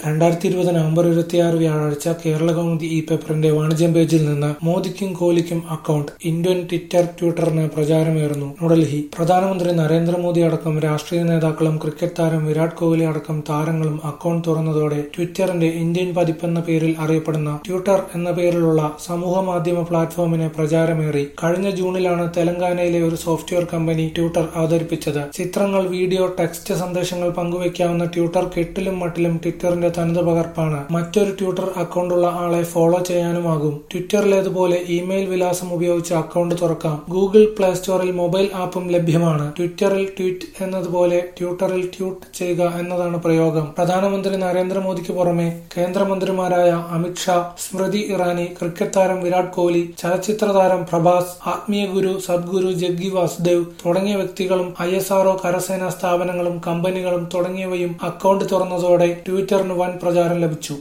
രണ്ടായിരത്തി ഇരുപത് നവംബർ ഇരുപത്തിയാറ് വ്യാഴാഴ്ച കേരള കൗമുദി ഇ പേപ്പറിന്റെ വാണിജ്യം പേജിൽ നിന്ന് മോദിക്കും കോഹ്ലിക്കും അക്കൗണ്ട് ഇന്ത്യൻ ട്വിറ്റർ ട്വിറ്ററിന് പ്രചാരമേറുന്നു ന്യൂഡൽഹി പ്രധാനമന്ത്രി നരേന്ദ്രമോദി അടക്കം രാഷ്ട്രീയ നേതാക്കളും ക്രിക്കറ്റ് താരം വിരാട് കോഹ്ലി അടക്കം താരങ്ങളും അക്കൗണ്ട് തുറന്നതോടെ ട്വിറ്ററിന്റെ ഇന്ത്യൻ പതിപ്പെന്ന പേരിൽ അറിയപ്പെടുന്ന ട്വിറ്റർ എന്ന പേരിലുള്ള സമൂഹ മാധ്യമ പ്ലാറ്റ്ഫോമിന് പ്രചാരമേറി കഴിഞ്ഞ ജൂണിലാണ് തെലങ്കാനയിലെ ഒരു സോഫ്റ്റ്വെയർ കമ്പനി ട്വിറ്റർ അവതരിപ്പിച്ചത് ചിത്രങ്ങൾ വീഡിയോ ടെക്സ്റ്റ് സന്ദേശങ്ങൾ പങ്കുവയ്ക്കാവുന്ന ട്വിറ്റർ കെട്ടിലും മട്ടിലും ട്വിറ്ററിന്റെ തനത് പകർപ്പാണ് മറ്റൊരു ട്വിറ്റർ അക്കൗണ്ടുള്ള ആളെ ഫോളോ ചെയ്യാനുമാകും ട്വിറ്ററിലേതുപോലെ ഇമെയിൽ വിലാസം ഉപയോഗിച്ച് അക്കൗണ്ട് തുറക്കാം ഗൂഗിൾ പ്ലേ സ്റ്റോറിൽ മൊബൈൽ ആപ്പും ലഭ്യമാണ് ട്വിറ്ററിൽ ട്വീറ്റ് എന്നതുപോലെ ട്വിറ്ററിൽ ട്വീറ്റ് ചെയ്യുക എന്നതാണ് പ്രയോഗം പ്രധാനമന്ത്രി നരേന്ദ്രമോദിക്ക് പുറമെ കേന്ദ്രമന്ത്രിമാരായ അമിത്ഷാ സ്മൃതി ഇറാനി ക്രിക്കറ്റ് താരം വിരാട് കോഹ്ലി ചലച്ചിത്ര താരം പ്രഭാസ് ആത്മീയ ഗുരു സദ്ഗുരു ജഗ്ഗി വാസുദേവ് തുടങ്ങിയ വ്യക്തികളും ഐ എസ് ആർഒ കരസേനാ സ്ഥാപനങ്ങളും കമ്പനികളും തുടങ്ങിയവയും അക്കൗണ്ട് തുറന്നതോടെ ട്വിറ്ററിന് വൻ പ്രചാരം ലഭിച്ചു